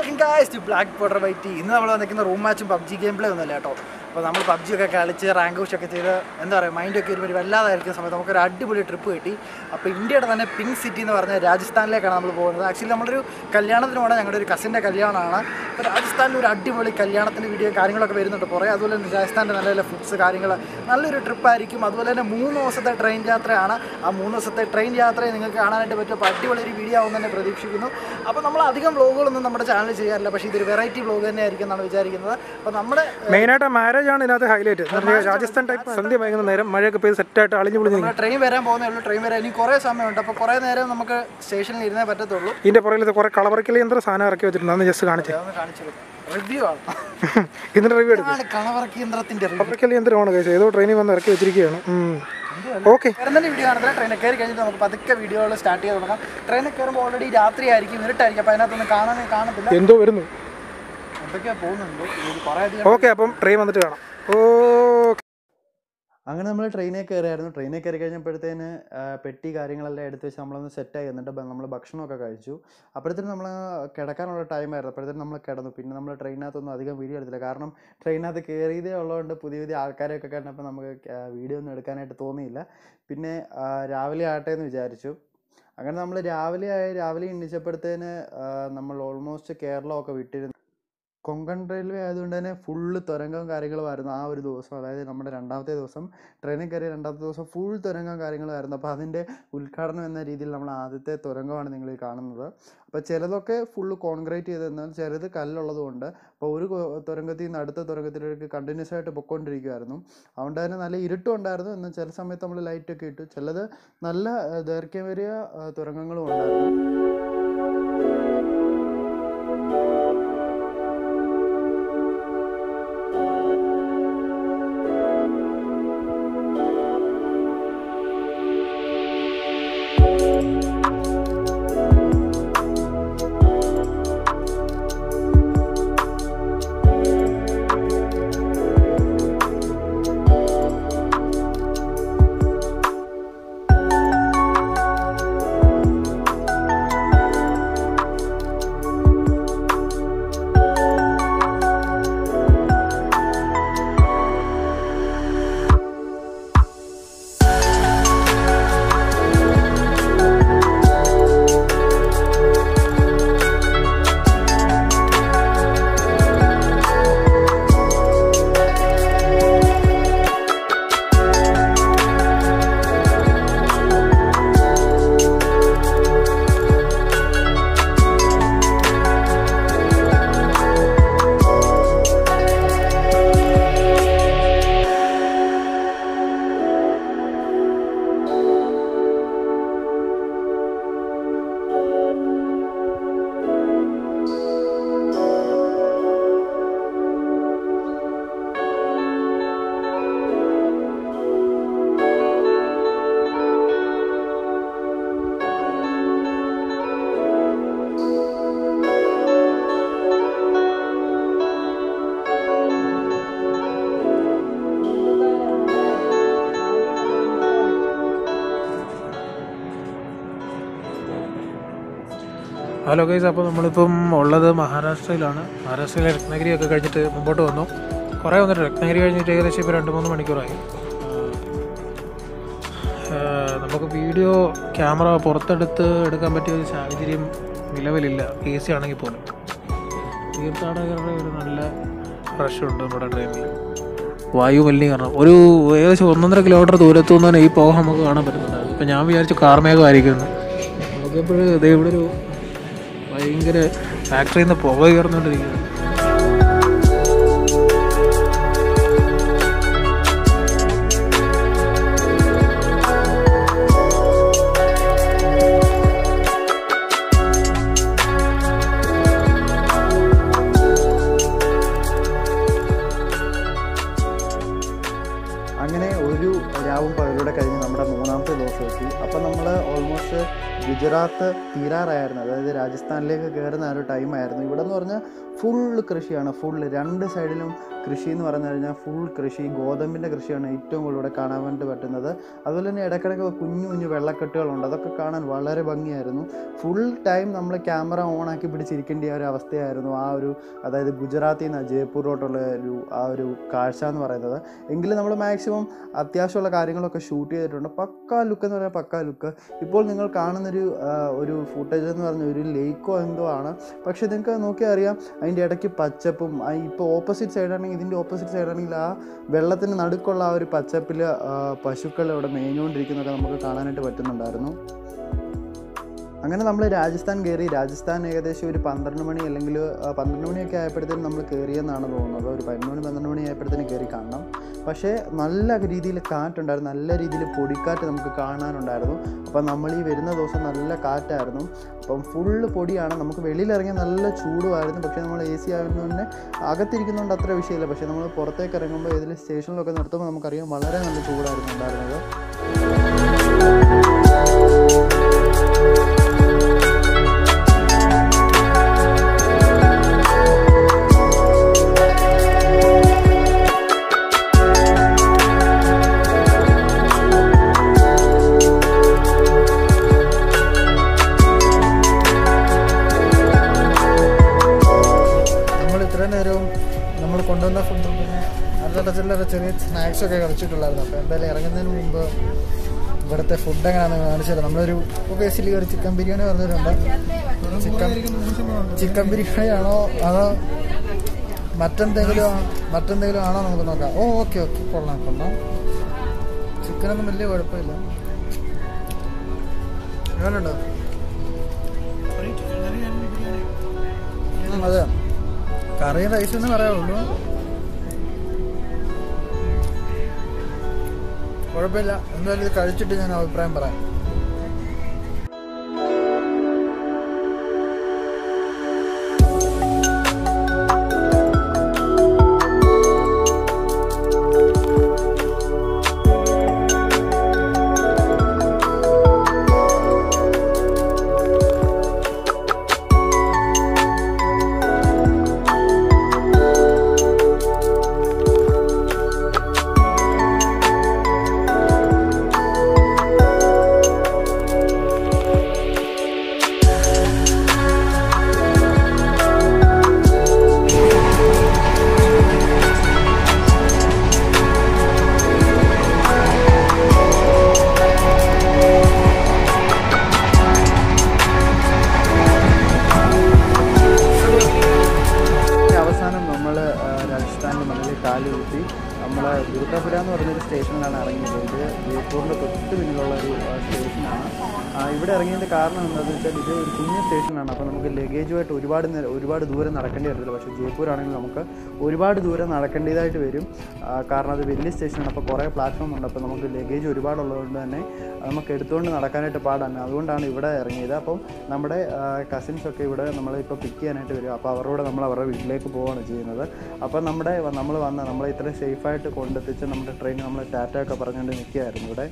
welcome guys to black border വൈറ്റി ഇന്ന് നമ്മൾ വന്നിരിക്കുന്ന റൂം മാച്ചും പബ്ജി ഗെയിം പ്ലേ ഒന്നുമല്ല കേട്ടോ അപ്പോൾ നമ്മൾ പബ്ജി ഒക്കെ കളിച്ച് റാങ്ക് പുഷ് ഒക്കെ ചെയ്ത് എന്താ പറയുക മൈൻഡൊക്കെ ഒരു വല്ലാതായിരിക്കുന്ന സമയത്ത് നമുക്കൊരു അടിപൊളി ട്രിപ്പ് കിട്ടി അപ്പോൾ ഇന്ത്യയുടെ തന്നെ പിങ്ക് സിറ്റി എന്ന് പറഞ്ഞ രാജസ്ഥാനിലേക്കാണ് നമ്മൾ പോകുന്നത് ആക്ച്വലി നമ്മളൊരു കല്യാണത്തിന് പോകണം ഞങ്ങളുടെ ഒരു കസിൻ്റെ കല്യാണമാണ് അപ്പോൾ രാജസ്ഥാനിൽ ഒരു അടിപൊളി കല്യാണത്തിൻ്റെ വീഡിയോ കാര്യങ്ങളൊക്കെ വരുന്നുണ്ട് കുറേ അതുപോലെ തന്നെ രാജസ്ഥാൻ്റെ നല്ല നല്ല ഫുഡ്സ് കാര്യങ്ങൾ നല്ലൊരു ട്രിപ്പായിരിക്കും അതുപോലെ തന്നെ മൂന്ന് ദിവസത്തെ ട്രെയിൻ യാത്രയാണ് ആ മൂന്ന് ദിവസത്തെ ട്രെയിൻ യാത്രയെ നിങ്ങൾക്ക് കാണാനായിട്ട് പറ്റും അപ്പോൾ അടിപൊളി ഒരു വീഡിയോ ആവും തന്നെ പ്രതീക്ഷിക്കുന്നു അപ്പോൾ നമ്മൾ അധികം വ്ലോഗുകളൊന്നും നമ്മുടെ ചാനൽ ചെയ്യാറില്ല പക്ഷേ ഇതൊരു വെറൈറ്റി വ്ലോഗ് തന്നെ ആയിരിക്കും എന്നാണ് വിചാരിക്കുന്നത് അപ്പോൾ നമ്മുടെ മെയിനായിട്ട് മാരേജ് ആണ് ഇതിനകത്ത് ഹൈലൈറ്റ് രാജസ്ഥാൻ ടൈപ്പ് സന്ധ്യ ഭയങ്കര നേരം മഴയൊക്കെ പെയ്ത് സെറ്റായിട്ട് അളിഞ്ഞു പൊളിഞ്ഞു നമ്മുടെ ട്രെയിൻ വരാൻ പോകുന്നേ ഉള്ളൂ ട്രെയിൻ വരാൻ ഇനി കുറേ സമയമുണ്ട് അപ്പോൾ കുറേ നേരം നമുക്ക് സ്റ്റേഷനിൽ ഇരുന്നേ പറ്റത്തുള്ളൂ ഇതിന്റെ പുറകിലത്തെ കുറെ കളവർക്കൽ യന്ത്ര സാധനം ഇറക്കി വെച്ചിട്ടുണ്ട് അന്ന് ജസ്റ്റ് കാണിച്ചത് അതൊന്ന് കാണിച്ചു റിവ്യൂ ആണ് ഇതിന്റെ റിവ്യൂ എടുക്കും ഇതാണ് കളവറക്കി യന്ത്രത്തിൻ്റെ റിവ്യൂ കളവർക്കൽ യന്ത്രമാണ് കഴിച്ചത് ഏതോ ട്രെയിനിൽ വന്ന് ഇറക്കി വെച്ചിരിക്കുകയാണ് ഓക്കെ വരുന്നതിൻ്റെ വീഡിയോ കാണത്തില്ല ട്രെയിനിൽ കയറി കഴിഞ്ഞിട്ട് നമുക്ക് പതുക്കെ വീഡിയോകൾ സ്റ്റാർട്ട് ചെയ്ത് തുടങ്ങാം ട്രെയിനിൽ കയറുമ്പോൾ ഓൾറെഡി രാത്രി ആയിരിക്കും ഇരുട്ടായിരിക്കും അപ്പോൾ അതിനകത്തൊന്നും കാണാൻ കാണത്തില്ല എന്തോ വരുന്നു എന്തൊക്കെയാ പോകുന്നുണ്ട് ഇത് കുറേ അധികം ഓക്കെ അപ്പം ട്രെയിൻ വന്നിട്ട് കാണാം ഓക്കെ അങ്ങനെ നമ്മൾ ട്രെയിനിൽ കയറിയായിരുന്നു ട്രെയിനിൽ കയറി കഴിഞ്ഞപ്പോഴത്തേന് ആ, പെട്ടി കാര്യങ്ങളെല്ലാം എടുത്ത് വെച്ച് നമ്മളൊന്ന് സെറ്റായി എന്നിട്ട് നമ്മൾ ഭക്ഷണമൊക്കെ കഴിച്ചു അപ്പോഴത്തേനും നമ്മൾ കിടക്കാനുള്ള ടൈമായിരുന്നു അപ്പോഴത്തേനും നമ്മൾ കിടന്നു പിന്നെ നമ്മൾ ട്രെയിനകത്തൊന്നും അധികം വീഡിയോ എടുത്തില്ല കാരണം ട്രെയിനകത്ത് കയറിയതേ ഉള്ളതുകൊണ്ട് പുതിയ പുതിയ ആൾക്കാരെയൊക്കെ കണ്ടപ്പോൾ നമുക്ക് വീഡിയോ ഒന്നും എടുക്കാനായിട്ട് തോന്നിയില്ല പിന്നെ ആ, രാവിലെ ആട്ടെ എന്ന് വിചാരിച്ചു അങ്ങനെ നമ്മൾ രാവിലെ ആയി രാവിലെ എണ്ണിച്ചപ്പോഴത്തേന് നമ്മൾ ഓൾമോസ്റ്റ് കേരളമൊക്കെ വിട്ടിരുന്നു കൊങ്കൺ റെയിൽവേ ആയതുകൊണ്ട് തന്നെ ഫുള്ള് തുരങ്കവും കാര്യങ്ങളുമായിരുന്നു ആ ഒരു ദിവസം അതായത് നമ്മുടെ രണ്ടാമത്തെ ദിവസം ട്രെയിനിൽ കയറിയ രണ്ടാമത്തെ ദിവസം ഫുൾ തുരങ്കവും കാര്യങ്ങളുമായിരുന്നു അപ്പോൾ അതിൻ്റെ ഉദ്ഘാടനം എന്ന രീതിയിൽ നമ്മൾ ആദ്യത്തെ തുരങ്കമാണ് നിങ്ങൾ ഈ കാണുന്നത് അപ്പോൾ ചിലതൊക്കെ ഫുള്ള് കോൺക്രീറ്റ് ചെയ്ത് എന്നാൽ ചിലത് കല്ലുള്ളത് കൊണ്ട് അപ്പോൾ ഒരു കൊ- തുരങ്കത്തിൽ നിന്ന് അടുത്ത തുരങ്കത്തിലേക്ക് കണ്ടിന്യൂസ് ആയിട്ട് പൊയ്ക്കൊണ്ടിരിക്കുമായിരുന്നു അതുകൊണ്ട് തന്നെ നല്ല ഇരുട്ടും ഉണ്ടായിരുന്നു എന്നാൽ ചില സമയത്ത് നമ്മൾ ലൈറ്റൊക്കെ ഇട്ടു ചിലത് നല്ല ആ, ദൈർഘ്യമേറിയ ആ, തുരങ്കങ്ങളും ഉണ്ടായിരുന്നു ഹലോ ഗൈസ് അപ്പോൾ നമ്മളിപ്പം ഉള്ളത് മഹാരാഷ്ട്രയിലാണ് മഹാരാഷ്ട്രയിലെ രത്നഗിരി ഒക്കെ കഴിഞ്ഞിട്ട് മുമ്പോട്ട് വന്നു കുറേ വന്നിട്ട് രത്നഗിരി കഴിഞ്ഞിട്ട് ഏകദേശം ഇപ്പോൾ രണ്ട് മൂന്ന് മണിക്കൂറായി ആ, നമുക്ക് വീഡിയോ ക്യാമറ പുറത്തെടുത്ത് എടുക്കാൻ പറ്റിയ ഒരു സാഹചര്യം നിലവിലില്ല എ സി ആണെങ്കിൽ പോലും തീർത്ഥാടകരുടെ ഒരു നല്ല റഷ് ഉണ്ട് നമ്മുടെ ട്രെയിനിൽ വായു മലിനീകരണം ഒരു ഏകദേശം ഒന്നൊന്നര കിലോമീറ്റർ ദൂരത്തു നിന്ന് തന്നെ ഈ പോകാൻ നമുക്ക് കാണാൻ പറ്റുന്നുണ്ട് ഇപ്പം ഞാൻ വിചാരിച്ചു കാർമേഘമായിരിക്കുന്നു നോക്കിയപ്പോൾ ദേ ഇവിടെ ഒരു ഭയങ്കര ഫാക്ടറിയിൽ നിന്ന് പുക ഉയർന്നുകൊണ്ടിരിക്കുന്നു അങ്ങനെ ഒരു രാവും പകലൂടെ കഴിഞ്ഞ് നമ്മുടെ മൂന്നാമത്തെ ദിവസം എത്തി അപ്പം നമ്മൾ ഓൾമോസ്റ്റ് ഗുജറാത്ത് തീരാറായിരുന്നു അതായത് രാജസ്ഥാനിലേക്ക് കയറുന്ന ആ ഒരു ടൈമായിരുന്നു ഇവിടെ എന്ന് പറഞ്ഞാൽ ഫുള്ള് കൃഷിയാണ് ഫുള്ള് രണ്ട് സൈഡിലും കൃഷി എന്ന് പറഞ്ഞു കഴിഞ്ഞാൽ ഫുൾ കൃഷി ഗോതമ്പിൻ്റെ കൃഷിയാണ് ഏറ്റവും കൂടുതൽ ഇവിടെ കാണാൻ വേണ്ടി പറ്റുന്നത് അതുപോലെ തന്നെ ഇടയ്ക്കിടയ്ക്ക് കുഞ്ഞു കുഞ്ഞു വെള്ളക്കെട്ടുകളുണ്ട് അതൊക്കെ കാണാൻ വളരെ ഭംഗിയായിരുന്നു ഫുൾ ടൈം നമ്മൾ ക്യാമറ ഓണാക്കി പിടിച്ചിരിക്കേണ്ട ആ ഒരു അവസ്ഥയായിരുന്നു ആ ഒരു അതായത് ഗുജറാത്തിൽ നിന്ന് ജയ്പൂരിലോട്ടുള്ള ഒരു ആ ഒരു കാഴ്ച എന്ന് പറയുന്നത് എങ്കിലും നമ്മൾ മാക്സിമം അത്യാവശ്യമുള്ള കാര്യങ്ങളൊക്കെ ഷൂട്ട് ചെയ്തിട്ടുണ്ട് പക്കാ ലുക്ക് എന്ന് പറഞ്ഞാൽ പക്കാ ലുക്ക് ഇപ്പോൾ നിങ്ങൾ കാണുന്നൊരു ആ, ഒരു ഫുട്ടേജ് എന്ന് പറഞ്ഞ ഒരു ലേക്കോ എന്തോ ആണ് പക്ഷെ നിങ്ങൾക്ക് നോക്കിയാൽ അറിയാം അതിൻ്റെ ഇടയ്ക്ക് പച്ചപ്പും ആ ഇപ്പോൾ ഓപ്പോസിറ്റ് സൈഡാണെങ്കിൽ ഇതിൻ്റെ ഓപ്പോസിറ്റ് സൈഡാണെങ്കിൽ ആ വെള്ളത്തിന് നടുക്കുള്ള ആ ഒരു പച്ചപ്പിൽ പശുക്കൾ ഇവിടെ മേഞ്ഞുകൊണ്ടിരിക്കുന്നതൊക്കെ നമുക്ക് കാണാനായിട്ട് പറ്റുന്നുണ്ടായിരുന്നു അങ്ങനെ നമ്മൾ രാജസ്ഥാൻ കയറി രാജസ്ഥാൻ ഏകദേശം ഒരു പന്ത്രണ്ട് മണി അല്ലെങ്കിൽ ആ, പന്ത്രണ്ട് മണിയൊക്കെ ആയപ്പോഴത്തേനും നമ്മൾ കയറിയെന്നാണ് തോന്നുന്നത് ഒരു പതിനൊന്ന് മണി പന്ത്രണ്ട് മണി ആയപ്പോഴത്തേനും കയറി കാണണം പക്ഷേ നല്ല രീതിയിൽ കാറ്റുണ്ടായിരുന്നു നല്ല രീതിയിൽ പൊടിക്കാറ്റ് നമുക്ക് കാണാനുണ്ടായിരുന്നു അപ്പം നമ്മൾ ഈ വരുന്ന ദിവസം നല്ല കാറ്റായിരുന്നു അപ്പം ഫുള്ള് പൊടിയാണ് നമുക്ക് വെളിയിലിറങ്ങിയാൽ നല്ല ചൂടുമായിരുന്നു പക്ഷേ നമ്മൾ എ സി ആയതുകൊണ്ട് തന്നെ അകത്തിരിക്കുന്നതുകൊണ്ട് അത്ര വിഷയമില്ല പക്ഷേ നമ്മൾ പുറത്തേക്ക് ഇറങ്ങുമ്പോൾ ഏതെങ്കിലും സ്റ്റേഷനിലൊക്കെ നിർത്തുമ്പോൾ നമുക്കറിയാം വളരെ നല്ല ചൂടായിരുന്നു ഉണ്ടായിരുന്നത് നമ്മൾ ഇത്രയും നേരവും നമ്മൾ കൊണ്ടുവന്ന ഫുഡും പിന്നെ അല്ലറ ചില്ലറ ചെറിയ സ്നാക്സ് ഒക്കെ കഴിച്ചിട്ടുള്ളായിരുന്നു അപ്പോൾ എന്തായാലും ഇറങ്ങുന്നതിന് മുമ്പ് ഇവിടുത്തെ ഫുഡ് എങ്ങനെയാണെന്ന് കാണിച്ചു തരാം നമ്മളൊരു ബേസിലി ഒരു ചിക്കൻ ബിരിയാണി പറഞ്ഞിട്ടുണ്ട് ചിക്കൻ ചിക്കൻ ബിരിയാണി ആണോ അതോ മറ്റെന്തെങ്കിലും മറ്റെന്തെങ്കിലും ആണോ നമുക്ക് നോക്കാം ഓ ഓക്കെ ഓക്കെ കൊള്ളാം കൊള്ളാം ചിക്കനൊന്നും വലിയ കുഴപ്പമില്ല എങ്ങനെയുണ്ടോ ഉം, അതെ കറിയും റൈസ് എന്ന് പറയാവുള്ളൂ കുഴപ്പമില്ല എന്തായാലും ഇത് കഴിച്ചിട്ട് ഞാൻ അഭിപ്രായം പറയാം പിന്നെ അവസാനം നമ്മൾ രാജസ്ഥാനിൽ മണലിൽ കാല് കൂട്ടി നമ്മൾ ദുർഗാപുര എന്ന് പറഞ്ഞൊരു സ്റ്റേഷനിലാണ് ഇറങ്ങിയത് ഇത് ജയ്പൂരിൻ്റെ തൊട്ട് പിന്നിലുള്ള ഒരു ആ, സ്റ്റേഷനാണ് ആ, ഇവിടെ ഇറങ്ങിയതിൻ്റെ കാരണം എന്താണെന്ന് വെച്ചാൽ ഇത് ഒരു കുഞ്ഞു സ്റ്റേഷനാണ് അപ്പോൾ നമുക്ക് ലഗേജുമായിട്ട് ഒരുപാട് നേരം ഒരുപാട് ദൂരം നടക്കേണ്ടി വരത്തില്ല പക്ഷേ ജയ്പൂർ ആണെങ്കിൽ നമുക്ക് ഒരുപാട് ദൂരം നടക്കേണ്ടതായിട്ട് വരും ആ, കാരണം അത് വലിയ സ്റ്റേഷനാണ് അപ്പോൾ കുറേ പ്ലാറ്റ്ഫോം ഉണ്ട് അപ്പോൾ നമുക്ക് ലഗേജ് ഒരുപാടുള്ളതുകൊണ്ട് തന്നെ നമുക്ക് എടുത്തുകൊണ്ട് നടക്കാനായിട്ട് പാടാണ് അതുകൊണ്ടാണ് ഇവിടെ ഇറങ്ങിയത് അപ്പം നമ്മുടെ കസിൻസ് ഒക്കെ ഇവിടെ നമ്മളെ ഇപ്പോൾ പിക്ക് ചെയ്യാനായിട്ട് വരും അപ്പോൾ അവരോട് നമ്മൾ അവരുടെ വീട്ടിലേക്ക് പോവുകയാണ് ചെയ്യുന്നത് അപ്പോൾ നമ്മുടെ നമ്മൾ വന്ന നമ്മളെ ഇത്രയും സേഫായിട്ട് കൊണ്ടെത്തിച്ച് നമ്മുടെ ട്രെയിൻ നമ്മൾ ടാറ്റ ഒക്കെ പറഞ്ഞുകൊണ്ട് നിൽക്കുകയായിരുന്നു ഇവിടെ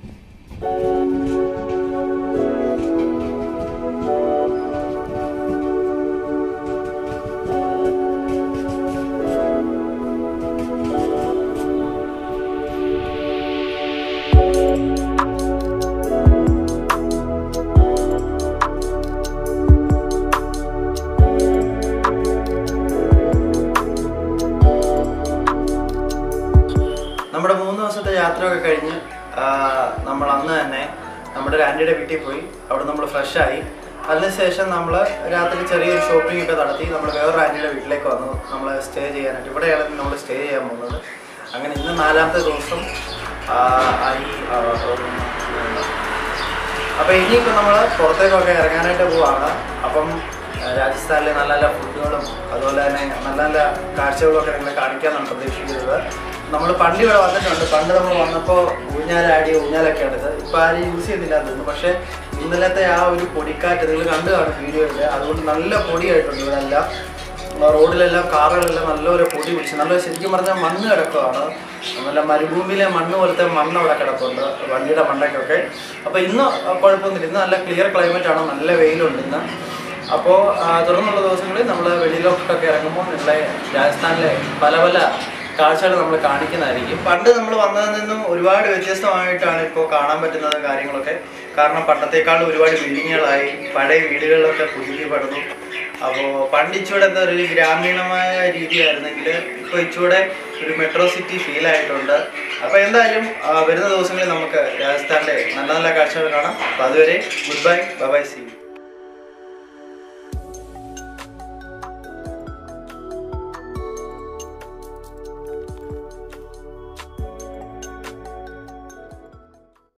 നമ്മുടെ മൂന്ന് ദിവസത്തെ യാത്രയൊക്കെ കഴിഞ്ഞ് ആ, നമ്മൾ അന്ന് തന്നെ നമ്മുടെ ഒരു ആൻറ്റിയുടെ വീട്ടിൽ പോയി അവിടെ നമ്മൾ ഫ്രഷായി അതിനുശേഷം നമ്മൾ രാത്രി ചെറിയൊരു ഷോപ്പിംഗ് ഒക്കെ നടത്തി നമ്മൾ വേറൊരു ആൻറ്റിയുടെ വീട്ടിലേക്ക് വന്നു നമ്മൾ സ്റ്റേ ചെയ്യാനായിട്ട് ഇവിടെയാണ് നമ്മൾ സ്റ്റേ ചെയ്യാൻ പോകുന്നത് അങ്ങനെ ഇന്ന് നാലാമത്തെ ദിവസം ആ, ആയി ആ, ഒരു- അപ്പോൾ ഇനിയിപ്പോൾ നമ്മൾ പുറത്തേക്കൊക്കെ ഇറങ്ങാനായിട്ട് പോവാണ് അപ്പം ആ, രാജസ്ഥാനിലെ നല്ല നല്ല ഫുഡുകളും അതുപോലെ തന്നെ നല്ല നല്ല കാഴ്ചകളും ഒക്കെ നിങ്ങളെ കാണിക്കാനാണ് പ്രതീക്ഷിക്കുന്നത് നമ്മൾ പണ്ട് ഇവിടെ വന്നിട്ടുണ്ട് പണ്ട് നമ്മൾ വന്നപ്പോൾ ഊഞ്ഞാലാടി ഊഞ്ഞാലൊക്കെ എടുത്ത് ഇപ്പോൾ ആരും യൂസ് ചെയ്യുന്നില്ല തോന്നുന്നു പക്ഷേ ഇന്നലത്തെ ആ ഒരു പൊടിക്കാറ്റ് നിങ്ങൾ കണ്ടു കാണും വീഡിയോയിൽ അതുകൊണ്ട് നല്ല പൊടിയായിട്ടുണ്ട് ഇവിടെ എല്ലാം റോഡിലെല്ലാം കാറുകളെല്ലാം നല്ലൊരു പൊടി പിടിച്ച് നല്ല ശരിക്കും പറഞ്ഞാൽ മണ്ണ് കിടക്കുകയാണ് നല്ല മരുഭൂമിയിലെ മണ്ണ് പോലത്തെ മണ്ണ് അവിടെ കിടപ്പുണ്ട് വണ്ടിയുടെ മണ്ടയ്ക്കൊക്കെ അപ്പോൾ ഇന്ന് കുഴപ്പമൊന്നുമില്ല ഇന്ന് നല്ല ക്ലിയർ ക്ലൈമറ്റ് ആണ് നല്ല വെയിലുണ്ട് ഇന്ന് അപ്പോൾ തുടർന്നുള്ള ദിവസങ്ങളിൽ നമ്മൾ വെളിയിലോട്ടൊക്കെ ഇറങ്ങുമ്പോൾ നിങ്ങളെ രാജസ്ഥാനിലെ പല പല കാഴ്ചകൾ നമ്മൾ കാണിക്കുന്നതായിരിക്കും പണ്ട് നമ്മൾ വന്നതിൽ നിന്നും ഒരുപാട് വ്യത്യസ്തമായിട്ടാണ് ഇപ്പോൾ കാണാൻ പറ്റുന്നത് കാര്യങ്ങളൊക്കെ കാരണം പണ്ടത്തേക്കാളും ഒരുപാട് ബിൽഡിങ്ങുകളായി പഴയ വീടുകളിലൊക്കെ പുതുക്കി പടുന്നു അപ്പോൾ പണ്ട് ഇച്ചൂടെ എന്താ ഒരു ഗ്രാമീണമായ രീതിയായിരുന്നെങ്കിൽ ഇപ്പോൾ ഇച്ചൂടെ ഒരു മെട്രോ സിറ്റി ഫീൽ ആയിട്ടുണ്ട് അപ്പോൾ എന്തായാലും ആ, വരുന്ന ദിവസങ്ങളിൽ നമുക്ക് രാജസ്ഥാനിലെ നല്ല നല്ല കാഴ്ചകൾ കാണാം അപ്പോൾ അതുവരെ ഗുഡ് ബൈ ബൈ സി